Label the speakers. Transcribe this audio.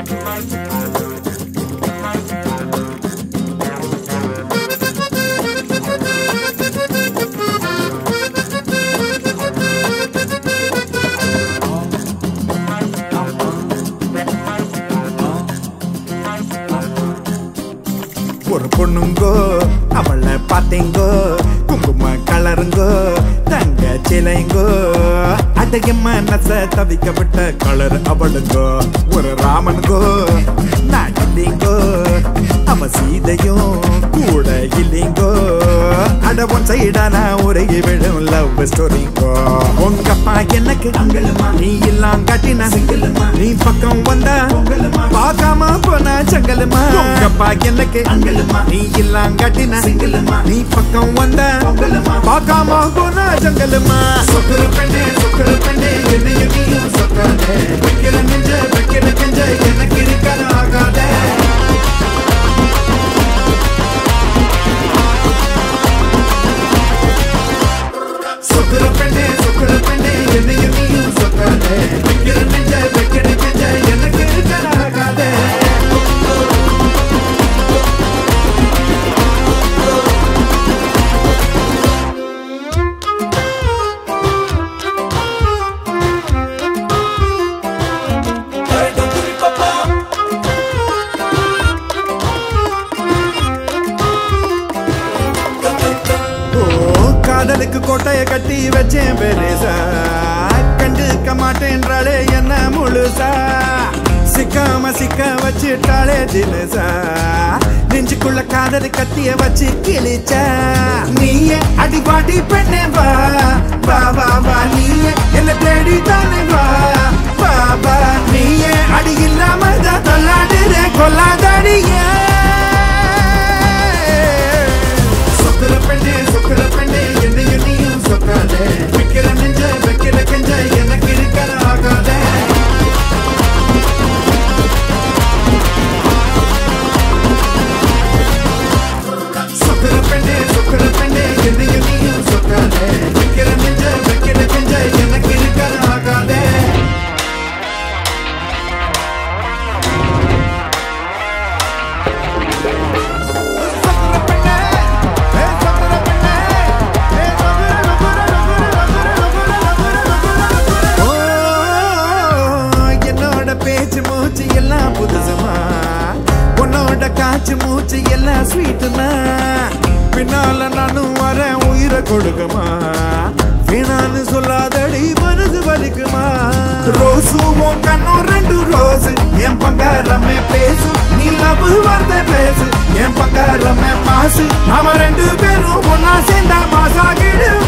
Speaker 1: ஒரு பொண்ணுங்கோ அவளை பார்த்தேங்கோ குங்கும கலருங்கோ தங்க சிலைங்கோ அடைய மனச தவிக்க விட்ட கலர் அவளுங்கோ ஒரு ராமனுங்கோ நான் இல்லைங்கோ அவ சீதையும் கூட இல்லைங்கோ அட ஒன் சைடா நான் உருகி விடும் லவ் ஸ்டோரிங்கோ உங்க அப்பா எனக்கு அங்கலமா நீ எல்லாம் கட்டின சிங்கலமா நீ பக்கம் வந்தா பார்க்காம போனா சங்கலமா உங்க அப்பா எனக்கு அங்கலமா நீ எல்லாம் கட்டின சிங்கலமா நீ பக்கம் வந்தா பார்க்காம போனா சங்கலமா சொக்குற பெண்ணே சொக்குற பெண்ணே என்னையும் நீயும் சொக்காதே வைக்கிற நெஞ்ச வைக்கிற நெஞ்ச எனக்கு இருக்காத ஆகாதே சொக்குற பெண்ணே சொக்குற பெண்ணே என்னையும் நீயும் சொக்காதே வைக்கிற நெஞ்ச வைக்கிற நெஞ்ச எனக்கு இருக்காத ஆகாதே ஓ காதலுக்கு கோட்டைய கட்டி வச்சேன் பெருசா கண்டுக்க மாட்டேன்றாளே என்ன முழுசா சிக்காம சிக்க வச்சுட்டாளே தினசா நெஞ்சுக்குள்ள காதல் கத்திய வச்சு கிழிச்சா நீயே அடிபாடி பெண்ணே வா வா வா வா நீயே என்ன தேடி தானே வா வா வா நீயே அடி இல்லாம தான் தள்ளாடுற கொல்லாதடியே சொக்குற பெண்ணே சொக்குற பெண்ணே என்னையும் நீயும் சொக்காதே வைக்கிற நெஞ்ச வைக்கிற கெஞ்ச எனக்கு இருக்கிற ஆகாதே சொக்குற பெண்ணே சொக்குற பெண்ணே என்னையும் நீயும் சொக்காதே வைக்கிற நெஞ்ச வைக்கிற கெஞ்ச எனக்கு இருக்கிற ஆகாதே சொக்குற பெண்ணே ஏ சொக்குற பெண்ணே ஏ சொக்குற சொக்குற சொக்குற சொக்குற சொக்குற ஓ என்னோட பேச்சு மூச்சு எல்லாம் புதுசுமா உன்னோட காச்சு மூச்சு எல்லாம் ஸ்வீட்டுமா பின்னால நானும் வரேன் உயிரை கொடுக்குமா வேணான்னு சொல்லாதடி மனசு வலிக்குமா ரோசு உன் கண்ணும் ரெண்டு ரோஸ் என் பங்காரமே பேசு நீ லவ் வார்த்தை பேசு என் பங்காரமே மாசு நாம ரெண்டு பேரும் ஒன்னா சேர்ந்தா மாசாகிடுவோம்